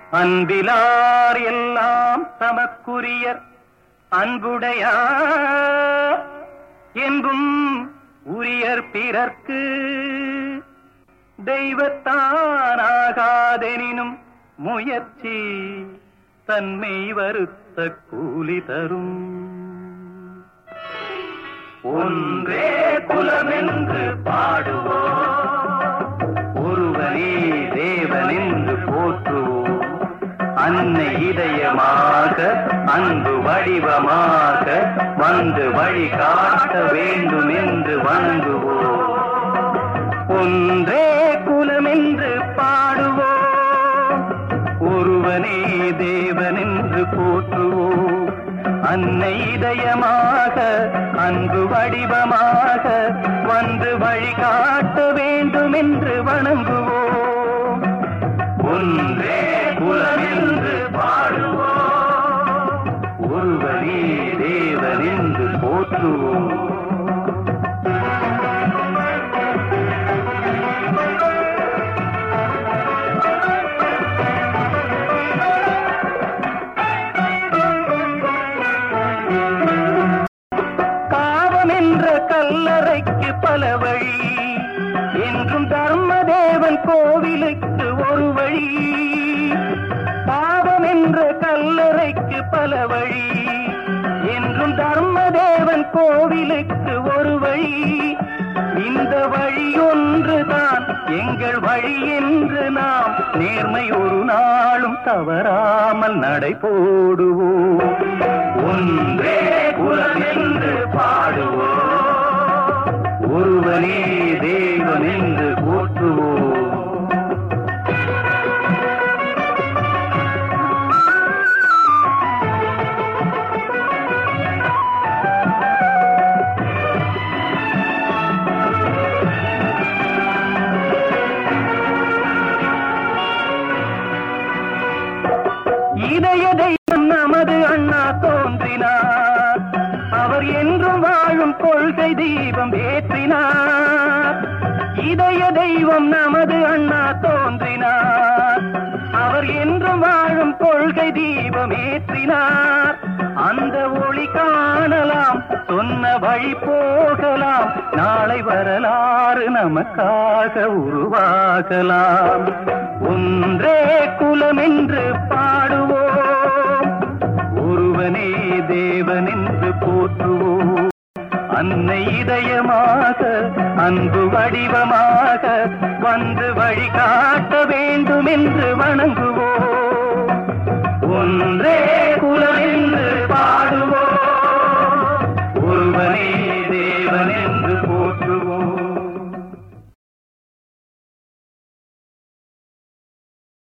அன்பிலார் எல்லாம் தமக்குரியர் அன்புடையார் என்றும் உரியர் பிறர்க்கு தெய்வத்தானாகாதெனினும் முயற்சி தன்மை வருத்த கூலி தரும் ஒன்றே குலமென்று பாடுவோம் ஒருவனே தேவனென்று போற்றுவோம் அன்னை இதயமாக அன்பு வடிவமாக வந்து வழி காட்ட வேண்டும் என்று வணங்குவோம் ஒன்றே குலமென்று பாடுவோம் ஒருவனே தேவனென்று போற்றுவோம் அன்னை இதயமாக அன்பு வடிவமாக வந்து வழி காட்ட வேண்டும் என்று வணங்குவோம் ஒன்றே குலமென்று பாடுவோம் ஒருவனே தேவனென்று போற்றுவோம் காவம் என்ற கல்லறைக்கு பல வழி என்றும் தர்மதேவன் கோவிலுக்கு ஒரு வழி பாவம் என்ற கல்லறைக்கு பல வழி என்றும் தர்மதேவன் கோவிலுக்கு ஒரு வழி இந்த வழி ஒன்றுதான் எங்கள் வழி என்று நாம் நேர்மை ஒரு நாளும் தவறாமல் நடை போடுவோம் ஒன்றே குலம் என்று பாடுவோம் ஒருவனே தேவன் என்று போற்றுவோம் இதய தெய்வம் நமது அண்ணா தோன்றினார் அவர் என்றும் வாழும் கொள்கை தீபம் ஏற்றினார் இதய தெய்வம் நமது அண்ணா தோன்றினார் அவர் என்றும் வாழும் கொள்கை தீபம் ஏற்றினார் அந்த ஒளி காணலாம் சொன்ன வழி போகலாம் நாளை வரலாறு நமக்காக உருவாகலாம் ஒன்றே குலம் என்று பாடுவோம் ஒருவனே தேவன் என்று போற்றுவோம் அன்னை இதயமாக அன்பு வடிவமாக வந்து வழி காட்ட வேண்டும் என்று வணங்குவோம் ஒன்றே குலம்